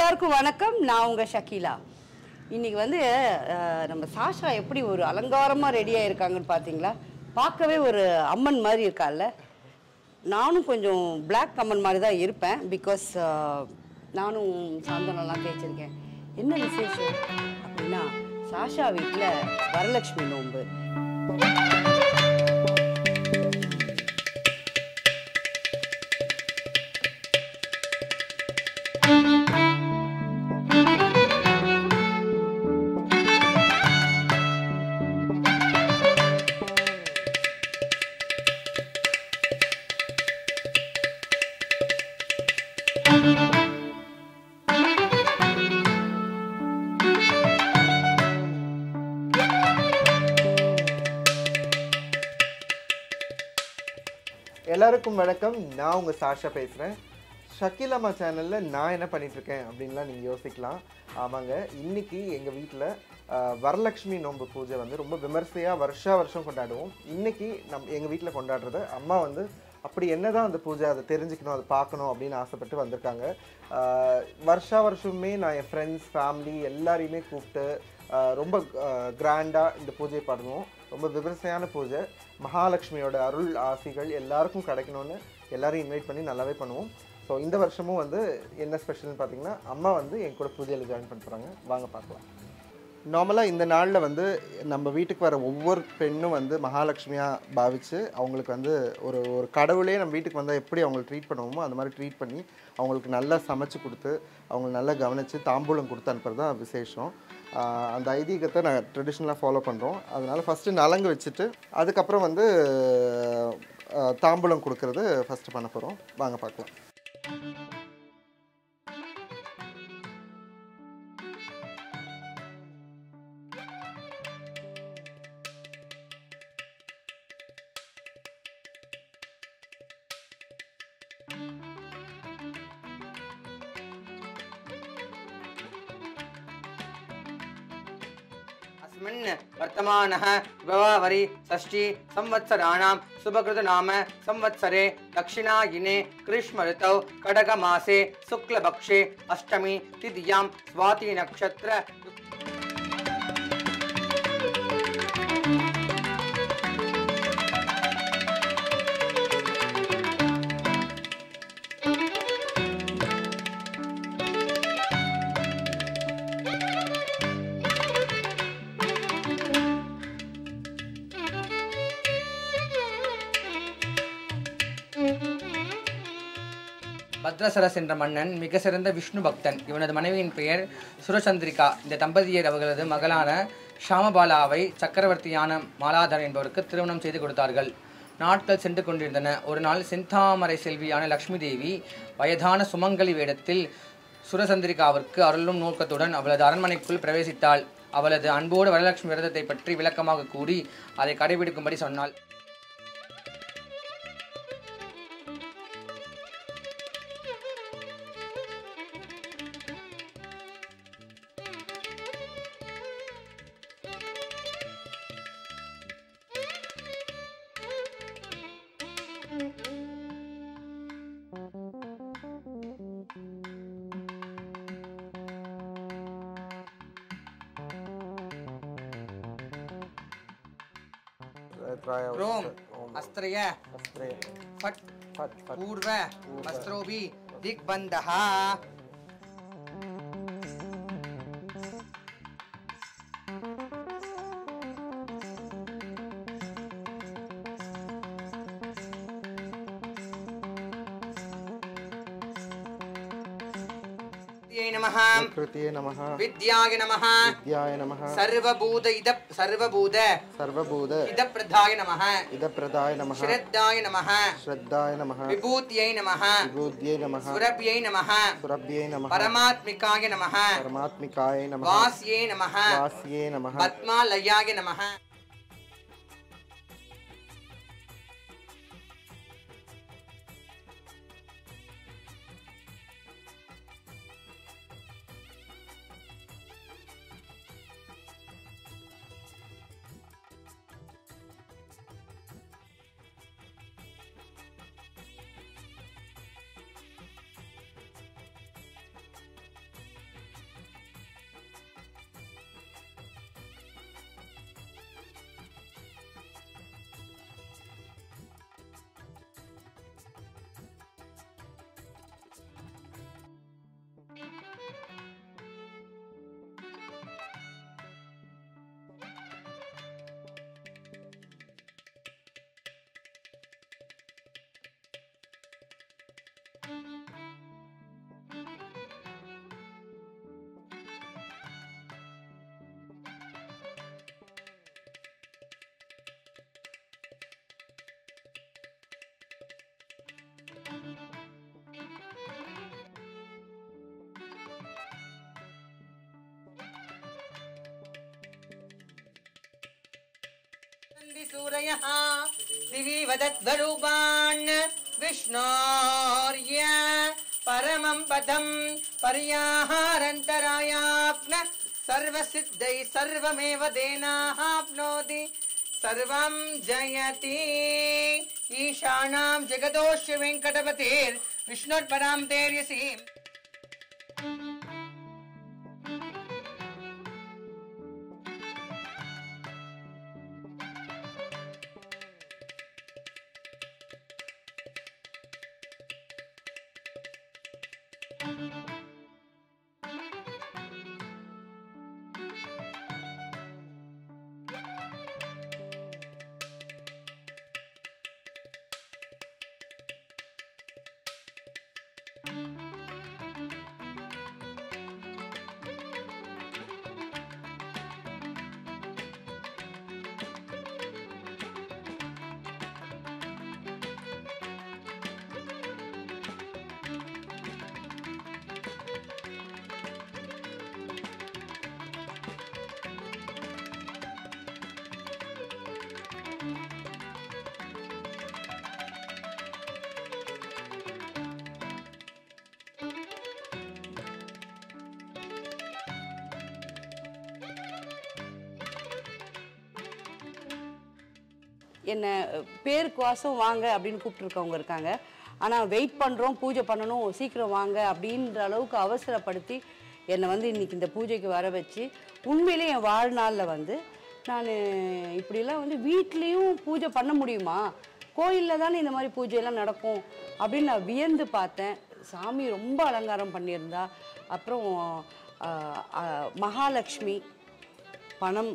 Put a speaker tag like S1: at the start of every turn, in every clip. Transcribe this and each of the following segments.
S1: எல்லாருக்கும் வணக்கம் நான் உங்கள் ஷக்கீலா இன்னைக்கு வந்து அஹ், நம்ம சாஷா எப்படி ஒரு அலங்காரமாக ரெடியாக இருக்காங்கன்னு பார்த்தீங்களா பார்க்கவே ஒரு அம்மன் மாதிரி இருக்கால்ல நானும் கொஞ்சம் பிளாக் அம்மன் மாதிரி தான் இருப்பேன் பிகாஸ் நானும் சாந்தனம்லாம் தேய்ச்சிருக்கேன் என்ன விசேஷம் அப்படின்னா சாஷா வீட்டில் வரலட்சுமி நோன்பு
S2: எல்லாருக்கும் வணக்கம் நான் உங்கள் சாஷா பேசுகிறேன் ஷக்கீல் அம்மா சேனலில் நான் என்ன பண்ணிட்டு இருக்கேன் அப்படின்லாம் நீங்கள் யோசிக்கலாம் ஆமாங்க இன்னைக்கு எங்கள் வீட்டில் வரலட்சுமி நோன்பு பூஜை வந்து ரொம்ப விமர்சையாக வருஷா வருஷம் கொண்டாடுவோம் இன்னைக்கு நம் எங்கள் வீட்டில் கொண்டாடுறது அம்மா வந்து அப்படி என்னதான் அந்த பூஜை அதை தெரிஞ்சுக்கணும் அதை பார்க்கணும் அப்படின்னு ஆசைப்பட்டு வந்திருக்காங்க ஆஹ் வருஷா வருஷமே நான் என் ஃப்ரெண்ட்ஸ் ஃபேமிலி எல்லாரையுமே கூப்பிட்டு ஆஹ் ரொம்ப கிராண்டாக இந்த பூஜையை பண்ணுவோம் ரொம்ப விமர்சையான பூஜை மகாலட்சுமியோட அருள் ஆசிகள் எல்லாருக்கும் கிடைக்கணும்னு எல்லாரையும் இன்வைட் பண்ணி நல்லாவே பண்ணுவோம் ஸோ இந்த வருஷமும் வந்து என்ன ஸ்பெஷல்னு பார்த்தீங்கன்னா அம்மா வந்து என் கூட பூஜையில் ஜாயின் பண்ண போகிறாங்க வாங்க பார்க்கலாம் நார்மலாக இந்த நாளில் வந்து நம்ம வீட்டுக்கு வர ஒவ்வொரு பெண்ணும் வந்து மகாலட்சுமியாக பாவித்து அவங்களுக்கு வந்து ஒரு ஒரு கடவுளே நம்ம வீட்டுக்கு வந்தால் எப்படி அவங்களை ட்ரீட் பண்ணுவோமோ அந்த மாதிரி ட்ரீட் பண்ணி அவங்களுக்கு நல்லா சமைச்சு கொடுத்து அவங்களை நல்லா கவனித்து தாம்பூலம் கொடுத்து அனுப்புறது தான் விசேஷம் ஆஹ் அந்த ஐதீகத்தை நாங்கள் ட்ரெடிஷ்னலாக ஃபாலோ பண்ணுறோம் அதனால் ஃபஸ்ட்டு நலங்கு வச்சுட்டு அதுக்கப்புறம் வந்து ஆஹ் தாம்பூலம் கொடுக்கறது ஃபஸ்ட்டு பண்ண போகிறோம் வாங்க பார்க்கலாம்
S3: अस्मिन् वर्तमानः विभवावरि षष्ठी संवत्सराणां शुभकृतनाम संवत्सरे दक्षिणायिने ग्रीष्म ऋतौ कडगमासे शुक्लपक्षे अष्टमी तिथियां स्वातिनक्षत्र பத்ரசரஸ் என்ற மன்னன் மிக சிறந்த விஷ்ணு பக்தன் இவனது மனைவியின் பெயர் சுரசந்திரிகா இந்த தம்பதியர் அவர்களது மகளான ஷாமபாலாவை சக்கரவர்த்தியான மாலாதர் என்பவருக்கு திருமணம் செய்து கொடுத்தார்கள் நாட்கள் சென்று கொண்டிருந்தன ஒரு நாள் செந்தாமரை செல்வியான லக்ஷ்மி தேவி வயதான சுமங்கலி வேடத்தில் சுரசந்திரிகாவிற்கு அருளும் நோக்கத்துடன் அவளது அரண்மனைக்குள் பிரவேசித்தாள் அவளது அன்போடு வரலட்சுமி விரதத்தை பற்றி விளக்கமாக கூறி அதை கடைபிடிக்கும்படி சொன்னாள் ரோம் அஸ்திரய फट्
S2: ஃபட் ஃபட்
S3: पूर्व वस्त्रोभि दिग्बन्धः विद्यै नमः
S2: கிருத்தியே நமः
S3: विद्याय नमः
S2: வித்யாய நமः
S3: सर्वभूत इद सर्वभूत
S2: சர்வபூத
S3: इदप्रदाय नमः
S2: இதப்பிரதாய நமः
S3: श्रद्धाय नमः
S2: ஸ்ரத்தாய நமः
S3: विभूत्यै नमः
S2: விபூத்யை நமः
S3: सुरभ्यै नमः
S2: சுரப்தியை நமः
S3: परमात्मिकाय नमः
S2: பரமாத்மிகாய நமः
S3: वास्ये नमः
S2: வாசியே நமः
S3: पद्मालयाय नमः सूरयः दिवि वदद्वरूपान् विष्णोर्य परमं पदं पर्याहारन्तरायाप्न सर्वसिद्धै सर्वमेव देनाप्नोति सर्वं जयति ईशानां जगदोष्य वेङ्कटपतिर्विष्णोर्परां तेर्यसि
S1: என்னை பேருக்கு வாசம் வாங்க அப்படின்னு கூப்பிட்டுருக்கவங்க இருக்காங்க ஆனால் வெயிட் பண்ணுறோம் பூஜை பண்ணணும் சீக்கிரம் வாங்க அப்படின்ற அளவுக்கு அவசரப்படுத்தி என்னை வந்து இன்னைக்கு இந்த பூஜைக்கு வர வச்சு உண்மையிலே என் வாழ்நாளில் வந்து நான் இப்படிலாம் வந்து வீட்லேயும் பூஜை பண்ண முடியுமா கோயிலில் தானே இந்த மாதிரி பூஜையெல்லாம் நடக்கும் அப்படின்னு நான் வியந்து பார்த்தேன் சாமி ரொம்ப அலங்காரம் பண்ணியிருந்தா அப்புறம் ஆஹ், ஆஹ், மகாலட்சுமி பணம்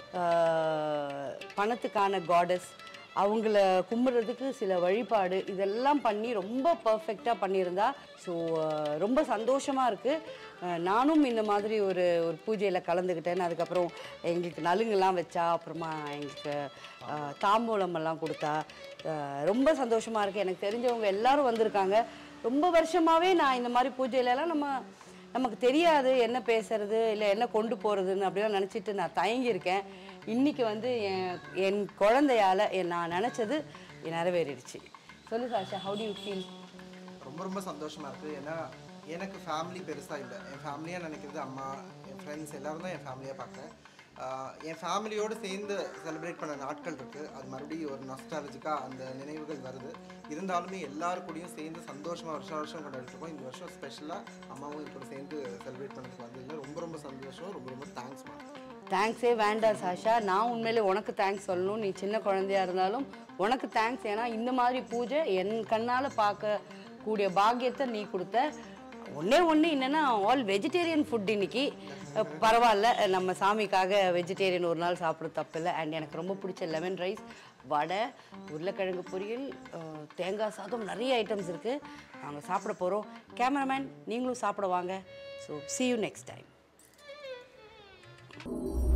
S1: ஆஹ், பணத்துக்கான காடஸ் அவங்கள கும்பிட்றதுக்கு சில வழிபாடு இதெல்லாம் பண்ணி ரொம்ப பர்ஃபெக்டாக பண்ணியிருந்தா ஸோ ரொம்ப சந்தோஷமாக இருக்குது நானும் இந்த மாதிரி ஒரு ஒரு பூஜையில் கலந்துக்கிட்டேன் அதுக்கப்புறம் எங்களுக்கு நலுங்கெல்லாம் வச்சா அப்புறமா எங்களுக்கு ஆஹ், தாம்பூலம் எல்லாம் கொடுத்தா ஆஹ், ரொம்ப சந்தோஷமாக இருக்குது எனக்கு தெரிஞ்சவங்க எல்லாரும் வந்திருக்காங்க ரொம்ப வருஷமாகவே நான் இந்த மாதிரி பூஜையிலலாம் நம்ம நமக்கு தெரியாது என்ன பேசுறது இல்லை என்ன கொண்டு போகிறதுன்னு அப்படிலாம் நினச்சிட்டு நான் தயங்கியிருக்கேன் இன்னைக்கு வந்து என் என் குழந்தையால் என் நான் நினச்சது நிறைவேறிடுச்சு சொல்லு Sasha how do you feel
S2: ரொம்ப ரொம்ப சந்தோஷமா இருக்கு ஏன்னா எனக்கு ஃபேமிலி பெருசாக இல்லை என் ஃபேமிலியாக நினைக்கிறது அம்மா என் ஃப்ரெண்ட்ஸ் எல்லாரும் தான் என் ஃபேமிலியாக பார்க்குறேன் ஆஹ் என் ஃபேமிலியோடு சேர்ந்து செலிப்ரேட் பண்ண நாட்கள் இருக்குது அது மறுபடியும் ஒரு நஸ்டாலஜிக்காக அந்த நினைவுகள் வருது இருந்தாலுமே எல்லாரு கூடயும் சேர்ந்து சந்தோஷமாக வருஷம் வருஷம் கொண்டாடிட்டுருக்கோம் இந்த வருஷம் ஸ்பெஷலாக அம்மாவும் இது கூட சேர்ந்து செலிப்ரேட் பண்ணதுக்கு வந்ததில்ல ரொம்ப ரொம்ப சந்தோஷம் ரொம்ப ரொம்ப தேங்க்ஸ்மா
S1: தேங்க்ஸே வேண்டாம் சாஷா நான் உண்மையிலே உனக்கு தேங்க்ஸ் சொல்லணும் நீ சின்ன குழந்தையா இருந்தாலும் உனக்கு தேங்க்ஸ் ஏன்னா இந்த மாதிரி பூஜை என் கண்ணால் பார்க்க கூடிய பாக்கியத்தை நீ கொடுத்த ஒன்றே ஒன்று என்னென்னா ஆல் வெஜிடேரியன் ஃபுட் இன்னைக்கு அஹ் பரவாயில்ல நம்ம சாமிக்காக வெஜிடேரியன் ஒரு நாள் சாப்பிட்றது தப்பில்லை அண்ட் எனக்கு ரொம்ப பிடிச்ச லெமன் ரைஸ் வடை உருளைக்கிழங்கு பொரியல் அஹ் தேங்காய் சாதம் நிறைய ஐட்டம்ஸ் இருக்குது நாங்கள் சாப்பிட போகிறோம் கேமராமேன் நீங்களும் சாப்பிட வாங்க so see you next time